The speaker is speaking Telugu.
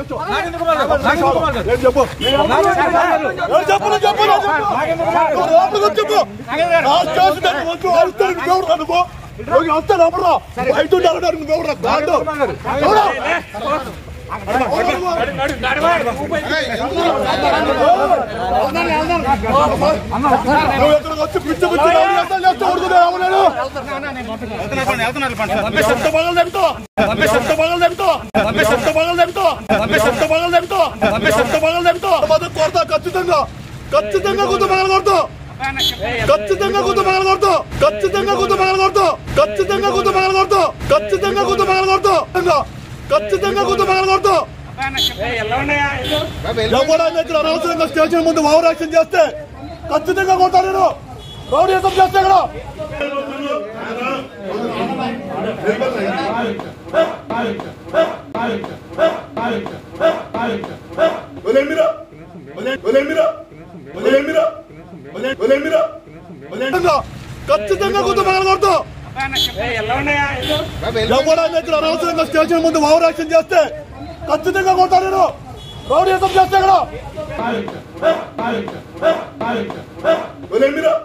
లాస్ట్ ఏం చెప్పు ఏం చెప్పు నువ్వు చెప్పు నువ్వు చెప్పు నువ్వు లోపలికి వచ్చి చెప్పు లాస్ట్ చేసి దాన్ని వచ్చి అరుస్తాను నువ్వెవరు రా నువ్వు నువ్వు వస్తాను అప్పుడు రా బయట ఉండాలంటే నువ్వెవరు రా గాండు ఎవరా? నువ్వు ఎక్కడికి వచ్చి పిచ్చి పిచ్చి రౌడీ వేషాలు చేస్తే ఊరుకునే రామన్నాడు శబ్ద పగలు తెంపుతో శబ్ద పగలు తెంపుతో శబ్ద పగలు తెంపుతో శబ్ద పగలు తెంపుతో శబ్ద పగలు తెంపుతో మొదలు కొడతా ఖచ్చితంగా ఖచ్చితంగా గుద్ద పగలు కొడతావు ఖచ్చితంగా గుద్ద పగలు కొడతావు ఖచ్చితంగా గుద్ద పగలు కొడతావు ఖచ్చితంగా గుద్ద పగలు కొడతావు ఖచ్చితంగా గుద్ద పగలు కొడతావు ఖచ్చితంగా గుద్ద పగలు కొడతావు ఎవరైనా ఇక్కడ అనవసరంగా స్టేషన్ ముందు ఓవర్ యాక్షన్ చేస్తే ఖచ్చితంగా కొడతాను నేను రౌడీసం చేస్తే ఇక్కడ వదిలేమిరా వదిలేమిరా వదిలేమిరా వదిలేమిరా వదిలేమిరా ఖచ్చితంగా గుర్తు పగల కొడతావు ఎవరైనా ఇక్కడ అనవసరంగా స్టేషన్ ముందు ఓవర్ యాక్షన్ చేస్తే ఖచ్చితంగా కొడతాను నేను రౌడీసం చేస్తే ఇక్కడ వదిలేమిరా